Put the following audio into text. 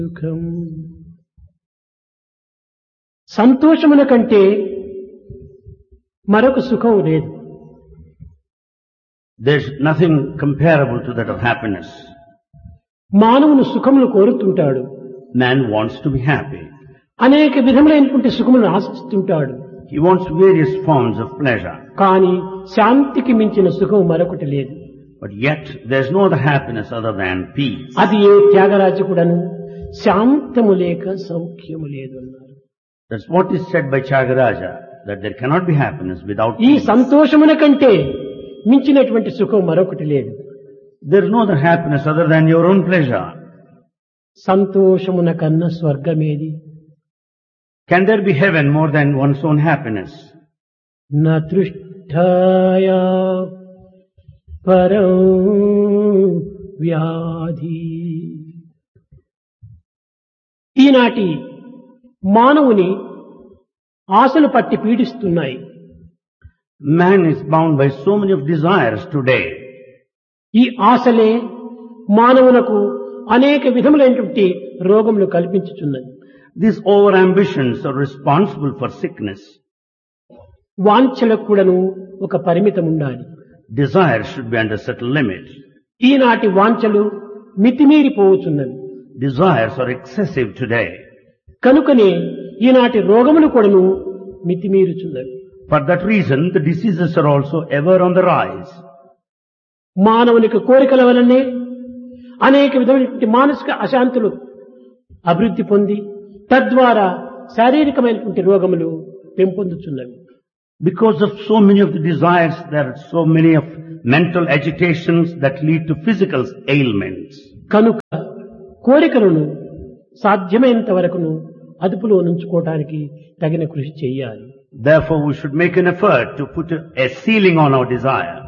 సుఖం సంతోషముల కంటే మరొక సుఖం లేదు There's nothing comparable to that of happiness. మానవుని సుఖములు కోరుతుంటాడు Man wants to be happy. అనేక విధములైనటువంటి సుఖములను ఆశిస్తుంటాడు He wants various forms of pleasure. కానీ శాంతికి మించిన సుఖం మరొకటి లేదు But yet, there's no other happiness other than peace. అది ఏ త్యాగరాజకుడను శాంతము లేక సౌఖ్యము లేదు అన్నారు That's what is said by Chagaraja, that there cannot be happiness without ఈ peace. సంతోషమున కంటే మించినటువంటి సుఖం మరొకటి లేదు There is no other happiness other than your own pleasure. సంతోషమున కన్నా స్వర్గమేది Can there be heaven more than one's own happiness? నృష్టాయా పరం వ్యాధి ఈనాటి మానవుని ఆశలు పట్టి పీడిస్తున్నాయి Man is bound by so many of desires today. ఈ ఆశలే మానవులకు అనేక విధములైనటువంటి రోగములు కల్పించుచున్నది These overambitions are responsible for sickness. వాంఛలకు కూడాను ఒక పరిమితం ఉండాలి Desires should be under certain limits. ఈనాటి వాంఛలు మితిమీరిపోవచ్చున్నవి Desires are excessive today. కనుకనే ఈనాటి రోగములు కూడాను మితిమీరుచున్నవి For that reason, the diseases are also ever on the rise. మానవునికి కోరికల వలనే అనేక విధమైనటువంటి మానసిక అశాంతులు అభివృద్ధి పొంది తద్వారా శారీరకమైనటువంటి రోగములు పెంపొందుచున్నవి Because of so many of the desires, there are so many of mental agitations that lead to physical ailments. కనుక కోరికలను సాధ్యమైనంత వరకును అదుపులో నుంచుకోవటానికి తగిన కృషి చేయాలి Therefore, we should make an effort to put a, a ceiling on our desire.